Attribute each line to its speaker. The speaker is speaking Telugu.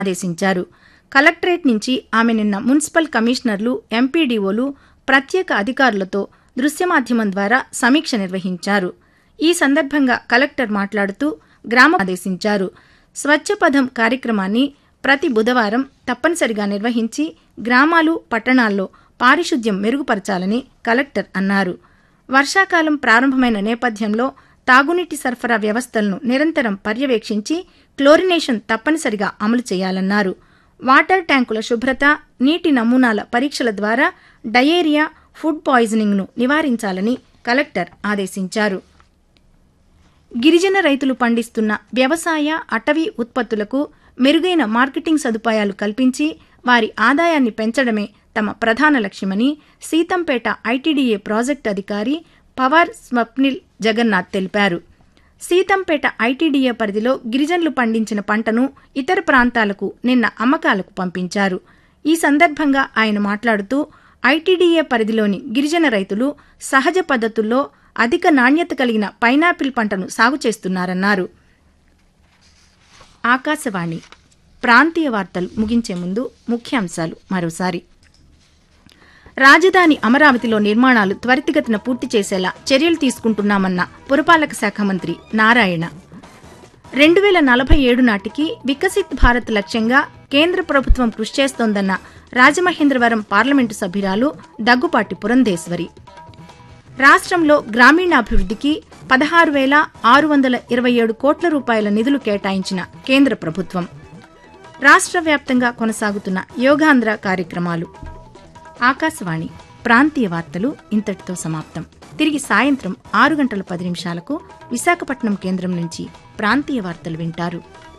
Speaker 1: ఆదేశించారు కలెక్టరేట్ నుంచి ఆమె నిన్న మున్సిపల్ కమిషనర్లు ఎంపీడీఓలు ప్రత్యేక అధికారులతో దృశ్యమాధ్యమం ద్వారా సమీక్ష నిర్వహించారు ఈ సందర్భంగా కలెక్టర్ మాట్లాడుతూ గ్రామ ఆదేశించారు స్వచ్ఛపథం కార్యక్రమాన్ని ప్రతి బుధవారం తప్పనిసరిగా నిర్వహించి గ్రామాలు పట్టణాల్లో పారిశుద్ధ్యం మెరుగుపరచాలని కలెక్టర్ అన్నారు వర్షాకాలం ప్రారంభమైన నేపథ్యంలో తాగునీటి సరఫరా వ్యవస్థలను నిరంతరం పర్యవేక్షించి క్లోరినేషన్ తప్పనిసరిగా అమలు చేయాలన్నారు వాటర్ ట్యాంకుల శుభ్రత నీటి నమూనాల పరీక్షల ద్వారా డయేరియా ఫుడ్ పాయిజనింగ్ను నివారించాలని కలెక్టర్ ఆదేశించారు గిరిజన రైతులు పండిస్తున్న వ్యవసాయ అటవీ ఉత్పత్తులకు మెరుగైన మార్కెటింగ్ సదుపాయాలు కల్పించి వారి ఆదాయాన్ని పెంచడమే తమ ప్రధాన లక్ష్యమని సీతంపేట ఐటీడీఏ ప్రాజెక్టు అధికారి పవార్ స్వప్నిల్ జగన్నాథ్ తెలిపారు సీతంపేట ఐటీడీఏ పరిధిలో గిరిజనులు పండించిన పంటను ఇతర ప్రాంతాలకు నిన్న అమ్మకాలకు పంపించారు ఈ సందర్భంగా ఆయన మాట్లాడుతూ ఐటీడీఏ పరిధిలోని గిరిజన రైతులు సహజ పద్ధతుల్లో అధిక నాణ్యత కలిగిన పైనాపిల్ పంటను సాగు చేస్తున్నారన్నారు ఆకాశవాణి ప్రాంతీయ వార్తలు ముగించే ముందు ముఖ్యాంశాలు మరోసారి రాజధాని అమరావతిలో నిర్మాణాలు త్వరితగతిన పూర్తి చేసేలా చర్యలు తీసుకుంటున్నామన్న పురపాలక శాఖ మంత్రి నారాయణ రెండు వేల నలభై ఏడు నాటికి వికసిత్ భారత్ లక్ష్యంగా కేంద్ర ప్రభుత్వం కృషి చేస్తోందన్న రాజమహేంద్రవరం పార్లమెంటు సభ్యురాలు దగ్గుపాటి పురంధేశ్వరి రాష్ట్రంలో గ్రామీణాభివృద్ధికి పదహారు వేల ఆరు వందల ఇరవై ఏడు కోట్ల రూపాయల నిధులు కేటాయించిన కేంద్ర ప్రభుత్వం రాష్ట్ర వ్యాప్తంగా కొనసాగుతున్న యోగాంధ్ర కార్యక్రమాలు ఆకాశవాణి ప్రాంతీయ వార్తలు ఇంతటితో సమాప్తం తిరిగి సాయంత్రం ఆరు గంటల పది నిమిషాలకు విశాఖపట్నం కేంద్రం నుంచి ప్రాంతీయ వార్తలు వింటారు